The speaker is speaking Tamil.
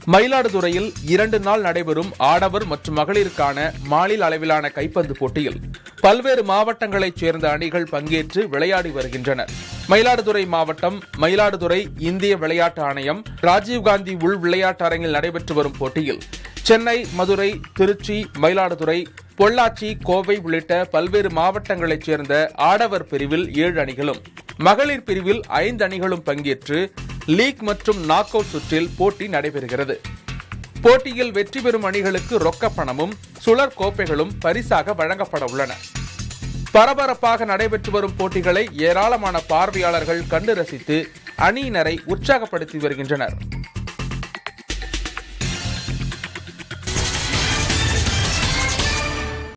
மயிலாடுதுறையில் இரண்டு நாள் நடைபெறும் ஆடவர் மற்றும் மகளிருக்கான மாநில அளவிலான கைப்பந்து போட்டியில் பல்வேறு மாவட்டங்களைச் சேர்ந்த அணிகள் பங்கேற்று விளையாடி வருகின்றனர் மயிலாடுதுறை மாவட்டம் மயிலாடுதுறை இந்திய விளையாட்டு ஆணையம் ராஜீவ்காந்தி உள் விளையாட்டு அரங்கில் நடைபெற்று வரும் போட்டியில் சென்னை மதுரை திருச்சி மயிலாடுதுறை பொள்ளாச்சி கோவை உள்ளிட்ட பல்வேறு மாவட்டங்களைச் சேர்ந்த ஆடவர் பிரிவில் ஏழு அணிகளும் மகளிர் பிரிவில் ஐந்து அணிகளும் பங்கேற்று லீக் மற்றும் நாக் அவுட் சுற்றில் போட்டி நடைபெறுகிறது போட்டியில் வெற்றி பெறும் அணிகளுக்கு ரொக்கப் பணமும் சுழற் கோப்பைகளும் பரிசாக வழங்கப்பட உள்ளன பரபரப்பாக நடைபெற்று வரும் போட்டிகளை ஏராளமான பார்வையாளர்கள் கண்டு ரசித்து அணியினரை உற்சாகப்படுத்தி வருகின்றனர்